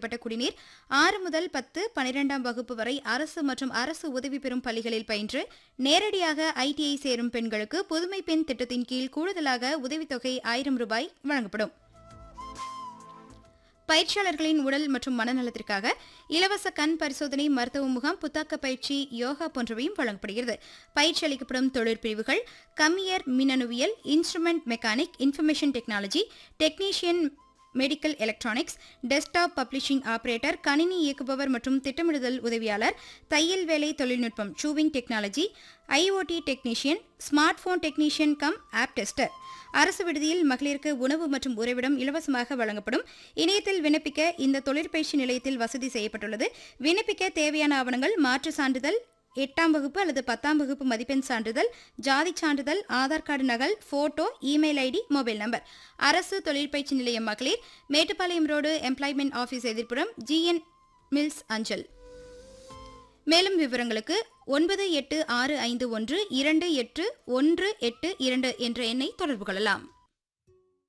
சுத்திகரிக்கப்பட்ட குடிநீர் ஆறு முதல் பத்து பனிரெண்டாம் வகுப்பு வரை அரசு மற்றும் அரசு உதவி பெறும் பள்ளிகளில் பயின்று நேரடியாக ஐடிஐ சேரும் பெண்களுக்கு புதுமை பெண் திட்டத்தின் கீழ் கூடுதலாக உதவித்தொகை ஆயிரம் ரூபாய் வழங்கப்படும் பயிற்சியாளர்களின் உடல் மற்றும் மனநலத்திற்காக இலவச கண் பரிசோதனை மருத்துவ முகாம் புத்தாக்க பயிற்சி யோகா போன்றவையும் வழங்கப்படுகிறது பயிற்சி அளிக்கப்படும் தொழிற்பிரிவுகள் கம்மியர் மின்னணுவியல் instrument mechanic information technology technician medical electronics desktop publishing operator கணினி இயக்குபவர் மற்றும் திட்டமிடுதல் உதவியாளர் தையல் வேலை தொழில்நுட்பம் sewing technology IoT technician smartphone technician cum app tester அரசு விடுதியில் மகளிருக்கு உணவு மற்றும் உறைவிடம் இலவசமாக வழங்கப்படும் இணையத்தில் விண்ணப்பிக்க இந்த தொழிற்பயிற்சி நிலையத்தில் வசதி செய்யப்பட்டுள்ளது விண்ணப்பிக்க தேவையான ஆவணங்கள் மாற்று சான்றிதழ் எட்டாம் வகுப்பு அல்லது பத்தாம் வகுப்பு மதிப்பெண் சான்றிதழ் ஜாதி சான்றிதழ் ஆதார் கார்டு நகல் photo email ID mobile number அரசு தொழிற்பயிற்சி நிலையம் மகளிர் மேட்டுப்பாளையம் ரோடு எம்ப்ளாய்மெண்ட் ஆபீஸ் எதிர்ப்புறம் ஜிஎன் மில்ஸ் அஞ்சல் மேலும் விவரங்களுக்கு ஒன்பது எட்டு ஆறு ஐந்து ஒன்று இரண்டு எட்டு ஒன்று எட்டு இரண்டு என்ற எண்ணை தொடர்பு கொள்ளலாம்